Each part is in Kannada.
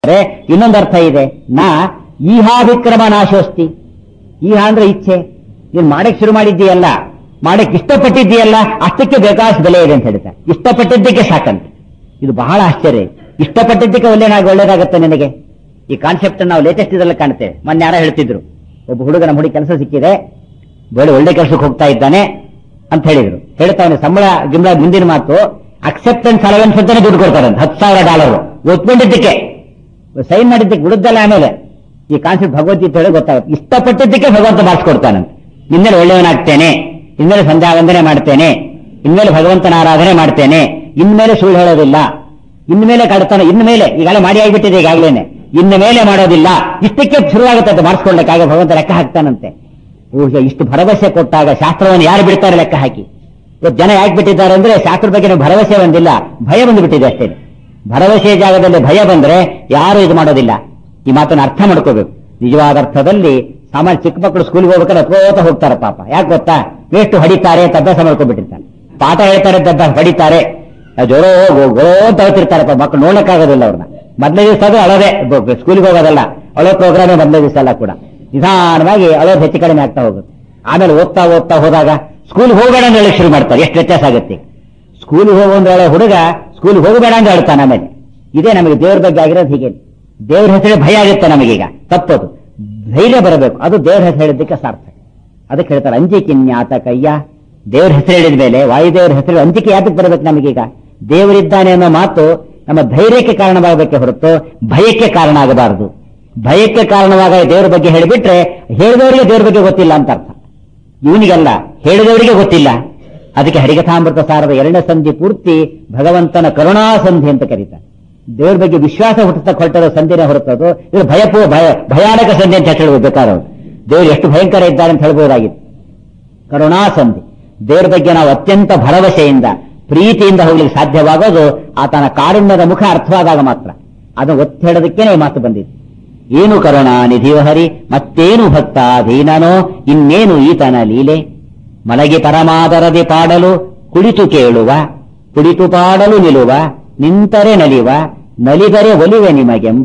ಅಂದ್ರೆ ಇನ್ನೊಂದು ಅರ್ಥ ಇದೆ ನಾ ಈಹಾಭಿಕ್ರಮ ನಾಶೋಸ್ತಿ ಈಹ ಅಂದ್ರೆ ಇಚ್ಛೆ ನೀನ್ ಮಾಡಕ್ ಶುರು ಮಾಡಿದ್ದೀಯಲ್ಲ ಮಾಡಕ್ ಇಷ್ಟಪಟ್ಟಿದ್ದೀಯಲ್ಲ ಅಷ್ಟಕ್ಕೆ ಬೇಕಾದಷ್ಟು ಬೆಲೆ ಇದೆ ಅಂತ ಹೇಳ್ತಾರೆ ಇಷ್ಟಪಟ್ಟಿದ್ದಕ್ಕೆ ಸಾಕಂತೆ ಇದು ಬಹಳ ಆಶ್ಚರ್ಯ ಇಷ್ಟಪಟ್ಟಿದ್ದಕ್ಕೆ ಒಳ್ಳೆನಾಗ ಒಳ್ಳೇದಾಗತ್ತೆ ನಿನಗೆ ಈ ಕಾನ್ಸೆಪ್ಟ್ ನಾವು ಲೇಟೆಸ್ಟ್ ಇದರಲ್ಲಿ ಕಾಣ್ತೇವೆ ಮೊನ್ನೆ ಯಾರೋ ಹೇಳ್ತಿದ್ರು ಒಬ್ಬ ಹುಡುಗ ನಮ್ಮ ಹುಡುಗಿ ಕೆಲಸ ಸಿಕ್ಕಿದೆ ಒಳ್ಳೆ ಒಳ್ಳೆ ಕೆಲಸಕ್ಕೆ ಹೋಗ್ತಾ ಇದ್ದಾನೆ ಅಂತ ಹೇಳಿದ್ರು ಹೇಳ್ತಾವನೆ ಸಂಬಳ ಗಿಂಬಳ ಮುಂದಿನ ಮಾತು ಅಕ್ಸೆಪ್ಟೆನ್ಸ್ ಅಲವೆನ್ಸ್ ಅಂತಾನೆ ದುಡ್ಡು ಕೊಡ್ತಾರಂತೆ ಹತ್ತು ಸಾವಿರ ಡಾಲರ್ ಒಪ್ಕೊಂಡಿದ್ದಕ್ಕೆ ಸೈನ್ ಮಾಡಿದ್ದಕ್ಕೆ ಬಿಡುದ್ದಲ್ಲ ಆಮೇಲೆ ಈ ಕಾನ್ಸೆಪ್ಟ್ ಭಗವದ್ಗೀತೆ ಹೇಳಿ ಗೊತ್ತಾಗುತ್ತೆ ಇಷ್ಟಪಟ್ಟಿದ್ದಕ್ಕೆ ಭಗವಂತ ಮಾಡಿಸ್ಕೊಡ್ತಾನಂತೆ ಇನ್ಮೇಲೆ ಒಳ್ಳೆಯವನಾಗ್ತೇನೆ ಇನ್ಮೇಲೆ ಸಂಧ್ಯಾ ವಂದನೆ ಮಾಡ್ತೇನೆ ಇನ್ಮೇಲೆ ಭಗವಂತನ ಆರಾಧನೆ ಮಾಡ್ತೇನೆ ಇನ್ಮೇಲೆ ಸುಳ್ಳು ಹೇಳೋದಿಲ್ಲ ಇನ್ಮೇಲೆ ಕಡ್ತಾನೆ ಇನ್ಮೇಲೆ ಈಗಾಗಲೇ ಮಾಡಿ ಆಗಿಬಿಟ್ಟಿದೆ ಈಗಾಗಲೇ ಇನ್ನು ಮೇಲೆ ಮಾಡೋದಿಲ್ಲ ಇಷ್ಟಕ್ಕೆ ಶುರುವಾಗುತ್ತೆ ಅದು ಮಾಡಿಸ್ಕೊಳ್ಳಕ್ಕಾಗ ಭಗವಂತ ಲೆಕ್ಕ ಹಾಕ್ತಾನಂತೆ ಊಹೆ ಇಷ್ಟು ಭರವಸೆ ಕೊಟ್ಟಾಗ ಶಾಸ್ತ್ರವನ್ನು ಯಾರು ಬಿಡ್ತಾರೆ ಲೆಕ್ಕ ಹಾಕಿ ಇವತ್ತು ಜನ ಯಾಕೆ ಬಿಟ್ಟಿದ್ದಾರೆ ಅಂದ್ರೆ ಶಾಸ್ತ್ರ ಬಗ್ಗೆ ನಾವು ಭರವಸೆ ಬಂದಿಲ್ಲ ಭಯ ಬಂದುಬಿಟ್ಟಿದೆ ಅಷ್ಟೇ ಭರವಸೆ ಜಾಗದಲ್ಲಿ ಭಯ ಬಂದ್ರೆ ಯಾರು ಇದು ಮಾಡೋದಿಲ್ಲ ಈ ಮಾತನ್ನು ಅರ್ಥ ಮಾಡ್ಕೋಬೇಕು ನಿಜವಾದ ಅರ್ಥದಲ್ಲಿ ಸಾಮಾನ್ಯ ಚಿಕ್ಕ ಮಕ್ಕಳು ಸ್ಕೂಲ್ಗೆ ಹೋಗ್ಬೇಕಾದ್ರೆ ಅತ್ಕೋತ ಹೋಗ್ತಾರೆ ಪಾಪ ಯಾಕೆ ಗೊತ್ತಾ ಎಷ್ಟು ಹೊಡಿತಾರೆ ಅಂತ ಅಭ್ಯಾಸ ಮಾಡ್ಕೊಂಡ್ಬಿಟ್ಟಿರ್ತಾನೆ ಪಾಠ ಹೇಳ್ತಾರೆ ಅಂತ ಅಭ್ಯಾಸ ಹೊಡಿತಾರೆ ಜೋರೋ ಹೋಗು ಗೋ ಅಂತ ಹೇಳ್ತಿರ್ತಾರೆ ಪಾಪ ಮಕ್ಕಳು ನೋಡಕ್ಕಾಗೋದಿಲ್ಲ ಅವ್ರನ್ನ ಮೊದಲೇ ದಿವಸ ಅದು ಅಳೋದೆ ಸ್ಕೂಲ್ಗೆ ಹೋಗೋದಲ್ಲ ಅಳೋ ಪ್ರೋಗ್ರಾಮೇ ಮೊದಲೇ ದಿವಸ ಎಲ್ಲ ಕೂಡ ನಿಧಾನವಾಗಿ ಅಳೋದು ಹೆಚ್ಚು ಕಡಿಮೆ ಆಗ್ತಾ ಹೋಗುತ್ತೆ ಆಮೇಲೆ ಓದ್ತಾ ಓದ್ತಾ ಹೋದಾಗ ಸ್ಕೂಲ್ ಹೋಗಬೇಡ ಅಂತ ಹೇಳಿ ಶುರು ಮಾಡ್ತಾರೆ ಎಷ್ಟು ವ್ಯತ್ಯಾಸ ಆಗುತ್ತೆ ಸ್ಕೂಲ್ ಹೋಗು ಅಂದ್ರೆ ಹೇಳೋ ಹುಡುಗ ಸ್ಕೂಲ್ ಹೋಗಬೇಡ ಅಂತ ಹೇಳ್ತಾನೆ ಆಮೇಲೆ ಇದೇ ನಮಗೆ ದೇವ್ರ ಬಗ್ಗೆ ಆಗಿರೋದು ಹೀಗೆ ದೇವ್ರ ಹೆಸರೇ ಭಯ ಆಗುತ್ತೆ ನಮಗೀಗ ತಪ್ಪದು ಧೈರ್ಯ ಬರಬೇಕು ಅದು ದೇವ್ರ ಹೆಸರು ಹೇಳಿದ್ದಕ್ಕೆ ಸಾರ್ಥಕ ಅದಕ್ಕೆ ಹೇಳ್ತಾರೆ ಅಂಜಿಕಿನ್ಯಾತ ಕಯ್ಯ ದೇವ್ರ ಹೆಸರು ಹೇಳಿದ ಮೇಲೆ ವಾಯುದೇವ್ರ ಹೆಸರು ಅಂಜಿಕೆ ಯಾತಕ್ಕೆ ಬರಬೇಕು ನಮಗೀಗ ದೇವರಿದ್ದಾನೆ ಅನ್ನೋ ಮಾತು ನಮ್ಮ ಧೈರ್ಯಕ್ಕೆ ಕಾರಣವಾಗಬೇಕೆ ಹೊರತು ಭಯಕ್ಕೆ ಕಾರಣ ಆಗಬಾರದು ಭಯಕ್ಕೆ ಕಾರಣವಾಗ ದೇವರ ಬಗ್ಗೆ ಹೇಳಿಬಿಟ್ರೆ ಹೇಳಿದವರಿಗೆ ದೇವರ ಬಗ್ಗೆ ಗೊತ್ತಿಲ್ಲ ಅಂತ ಅರ್ಥ ಇವನಿಗಲ್ಲ ಹೇಳಿದವರಿಗೆ ಗೊತ್ತಿಲ್ಲ ಅದಕ್ಕೆ ಹರಿಕಥಾಮೃತ ಸಾರದ ಎರಡನೇ ಸಂಧಿ ಪೂರ್ತಿ ಭಗವಂತನ ಕರುಣಾ ಸಂಧಿ ಅಂತ ಕರೀತಾರೆ ದೇವರ ಬಗ್ಗೆ ವಿಶ್ವಾಸ ಹುಟ್ಟಿಸ್ತಾ ಹೊರಟದ ಸಂಧಿನೇ ಹೊರತದು ಇದು ಭಯಪೂ ಭಯ ಭಯಾನಕ ಸಂಧಿ ಅಂತ ಹೇಳಬೇಕು ಬೇಕಾದ್ರೆ ದೇವರು ಎಷ್ಟು ಭಯಂಕರ ಇದ್ದಾರೆ ಅಂತ ಹೇಳ್ಬೋದಾಗಿತ್ತು ಕರುಣಾ ಸಂಧಿ ದೇವರ ಬಗ್ಗೆ ನಾವು ಅತ್ಯಂತ ಭರವಸೆಯಿಂದ ಪ್ರೀತಿಯಿಂದ ಹೋಗ್ಲಿಕ್ಕೆ ಸಾಧ್ಯವಾಗೋದು ಆತನ ಕಾರುಣ್ಯದ ಮುಖ ಅರ್ಥವಾದಾಗ ಮಾತ್ರ ಅದನ್ನು ಒತ್ತಿ ಹೇಳೋದಕ್ಕೇನೆ ಈ ಮಾತು ಬಂದಿದೆ ಏನು ಕರುಣಾ ನಿಧಿಯೋ ಹರಿ ಮತ್ತೇನು ಭಕ್ತ ಅಧೀನನೋ ಇನ್ನೇನು ಈತನ ಲೀಲೆ ಮಲಗಿ ಪರಮಾದರದಿ ಪಾಡಲು ಕುಳಿತು ಕೇಳುವ ಕುಳಿತು ಪಾಡಲು ನಿಲುವ ನಿಂತರೆ ನಲಿವ ನಲಿದರೆ ಒಲಿವೆ ನಿಮಗೆಂಬ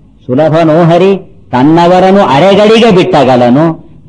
ಸುಲಭನೋಹರಿ ತನ್ನವರನು ಅರೆಗಳಿಗೆ ಬಿಟ್ಟಗಲನು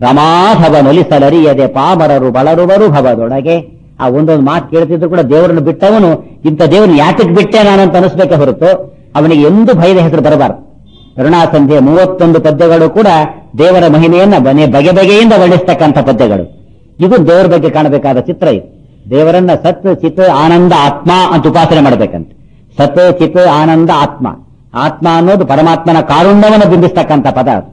ರಮಾಧವನೊಲಿಸಲರಿಯದೆ ಪಾಮರರು ಬಳರುವರು ಭವದೊಳಗೆ ಆ ಒಂದೊಂದು ಮಾತು ಕೇಳ್ತಿದ್ರು ಕೂಡ ದೇವರನ್ನು ಬಿಟ್ಟವನು ಇಂಥ ದೇವರನ್ನು ಯಾತಕ್ಕೆ ಬಿಟ್ಟೆ ನಾನಂತ ಅನಿಸ್ಬೇಕೆ ಹೊರತು ಅವನಿಗೆ ಎಂದು ಭಯದ ಹೆಸರು ಬರಬಾರದು ಕರುಣಾಸಂಧಿಯ ಮೂವತ್ತೊಂದು ಪದ್ಯಗಳು ಕೂಡ ದೇವರ ಮಹಿಮೆಯನ್ನ ಬನೆ ಬಗೆ ಬಗೆಯಿಂದ ವರ್ಣಿಸ್ತಕ್ಕಂಥ ಪದ್ಯಗಳು ಇದು ದೇವರ ಬಗ್ಗೆ ಕಾಣಬೇಕಾದ ಚಿತ್ರ ಇದು ದೇವರನ್ನ ಸತ್ ಚಿತ್ ಆನಂದ ಆತ್ಮ ಅಂತ ಉಪಾಸನೆ ಮಾಡಬೇಕಂತೆ ಸತ್ ಚಿತ್ ಆನಂದ ಆತ್ಮ ಆತ್ಮ ಅನ್ನೋದು ಪರಮಾತ್ಮನ ಕಾರುಣ್ಯವನ್ನು ಬಿಂಬಿಸ್ತಕ್ಕಂಥ ಪದ ಅದು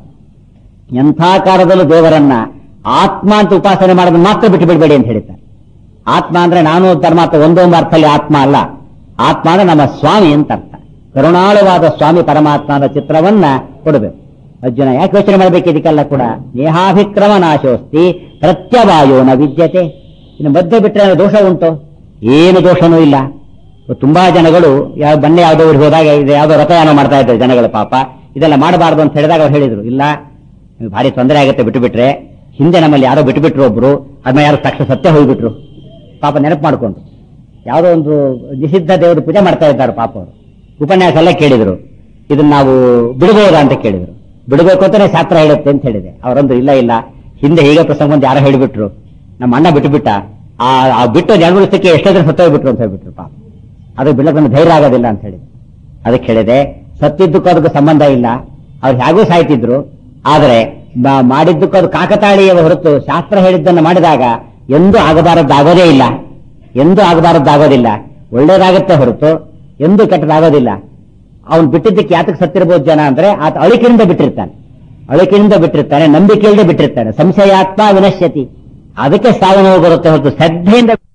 ಎಂಥ ಕಾಲದಲ್ಲೂ ದೇವರನ್ನ ಆತ್ಮ ಅಂತ ಉಪಾಸನೆ ಮಾಡೋದನ್ನ ಮಾತ್ರ ಬಿಟ್ಟು ಬಿಡಬೇಡಿ ಅಂತ ಹೇಳ್ತಾರೆ ಆತ್ಮ ಅಂದ್ರೆ ನಾನು ಪರಮಾತ್ಮ ಒಂದೊಂದು ಅರ್ಥದಲ್ಲಿ ಆತ್ಮ ಅಲ್ಲ ಆತ್ಮ ಅಂದ್ರೆ ನಮ್ಮ ಸ್ವಾಮಿ ಅಂತ ಅರ್ಥ ಕರುಣಾಳವಾದ ಸ್ವಾಮಿ ಪರಮಾತ್ಮನ ಚಿತ್ರವನ್ನ ಕೊಡಬೇಕು ಅರ್ಜುನ ಯಾಕೆ ಯೋಚನೆ ಮಾಡಬೇಕು ಇದಕ್ಕೆಲ್ಲ ಕೂಡ ನೇಹಾಭಿಕ್ರಮ ನಾಶೋಸ್ತಿ ಪ್ರತ್ಯವಾಯೋನ ವಿದ್ಯತೆ ಇನ್ನು ಮಧ್ಯೆ ಬಿಟ್ಟರೆ ದೋಷ ಉಂಟು ಏನು ದೋಷನೂ ಇಲ್ಲ ತುಂಬಾ ಜನಗಳು ಯಾವ ಬನ್ನೆ ಯಾವುದೋ ಊರಿಗೆ ಹೋದಾಗ ಇದು ಯಾವುದೋ ರಥಯಾನ ಮಾಡ್ತಾ ಇದ್ದಾರೆ ಜನಗಳು ಪಾಪ ಇದೆಲ್ಲ ಮಾಡಬಾರ್ದು ಅಂತ ಹೇಳಿದಾಗ ಅವ್ರು ಹೇಳಿದ್ರು ಇಲ್ಲ ನಿಮ್ಗೆ ಭಾರಿ ತೊಂದರೆ ಆಗುತ್ತೆ ಬಿಟ್ಟು ಬಿಟ್ರೆ ಹಿಂದೆ ನಮ್ಮಲ್ಲಿ ಯಾರೋ ಬಿಟ್ಟು ಬಿಟ್ರು ಒಬ್ರು ಅದನ್ನ ಯಾರು ತಕ್ಷಣ ಸತ್ಯ ಹೋಗ್ಬಿಟ್ರು ಪಾಪ ನೆನಪು ಮಾಡ್ಕೊಂಡು ಯಾವುದೋ ಒಂದು ನಿಷಿದ್ಧ ದೇವರು ಪೂಜೆ ಮಾಡ್ತಾ ಇದ್ದಾರೆ ಪಾಪ ಅವರು ಉಪನ್ಯಾಸ ಎಲ್ಲ ಕೇಳಿದ್ರು ಇದನ್ನ ನಾವು ಬಿಡಬಹುದಾ ಅಂತ ಕೇಳಿದ್ರು ಬಿಡಬೇಕು ಅಂತಾನೆ ಶಾಸ್ತ್ರ ಹೇಳುತ್ತೆ ಅಂತ ಹೇಳಿದೆ ಅವರಂದ್ರು ಇಲ್ಲ ಇಲ್ಲ ಹಿಂದೆ ಹೀಗೆ ಪ್ರಸಂಗ ಒಂದು ಯಾರೋ ಹೇಳಿಬಿಟ್ರು ನಮ್ಮ ಅಣ್ಣ ಬಿಟ್ಟು ಬಿಟ್ಟ ಆ ಆ ಬಿಟ್ಟು ಜನಗೊಳಿಸಕ್ಕೆ ಎಷ್ಟೋ ಸತ್ತೋಗ್ಬಿಟ್ರು ಅಂತ ಹೇಳ್ಬಿಟ್ರು ಪಾಪ ಅದು ಬಿಡಕ್ಕೆ ಧೈರ್ಯ ಆಗೋದಿಲ್ಲ ಅಂತ ಹೇಳಿ ಅದಕ್ಕೆ ಹೇಳಿದೆ ಸತ್ತಿದ್ದಕ್ಕೂ ಅದಕ್ಕೆ ಸಂಬಂಧ ಇಲ್ಲ ಅವ್ರು ಹೇಗೂ ಸಾಯ್ತಿದ್ರು ಆದರೆ ಬ- ಮಾಡಿದ್ದಕ್ಕೂ ಅದು ಕಾಕತಾಳೀಯ ಹೊರತು ಶಾಸ್ತ್ರ ಹೇಳಿದ್ದನ್ನು ಮಾಡಿದಾಗ ಎಂದೂ ಆಗಬಾರದ್ದಾಗೋದೇ ಇಲ್ಲ ಎಂದೂ ಆಗಬಾರದ್ದಾಗೋದಿಲ್ಲ ಒಳ್ಳೇದಾಗತ್ತೆ ಹೊರತು ಎಂದೂ ಕೆಟ್ಟದಾಗೋದಿಲ್ಲ ಅವನು ಬಿಟ್ಟಿದ್ದಕ್ಕೆ ಯಾತಕ್ಕೆ ಸತ್ತಿರ್ಬೋದು ಜನ ಅಂದ್ರೆ ಆತ ಅಳಿಕೆಯಿಂದ ಬಿಟ್ಟಿರ್ತಾನೆ ಅಳಿಕೆಯಿಂದ ಬಿಟ್ಟಿರ್ತಾನೆ ನಂಬಿಕೆಯಿಂದ ಬಿಟ್ಟಿರ್ತಾನೆ ಸಂಶಯಾತ್ಮ ವಿನಶ್ಯತಿ ಅದಕ್ಕೆ ಸಾವು ನೋವು ಬರುತ್ತೆ ಹೊರತು ಶ್ರದ್ಧೆಯಿಂದ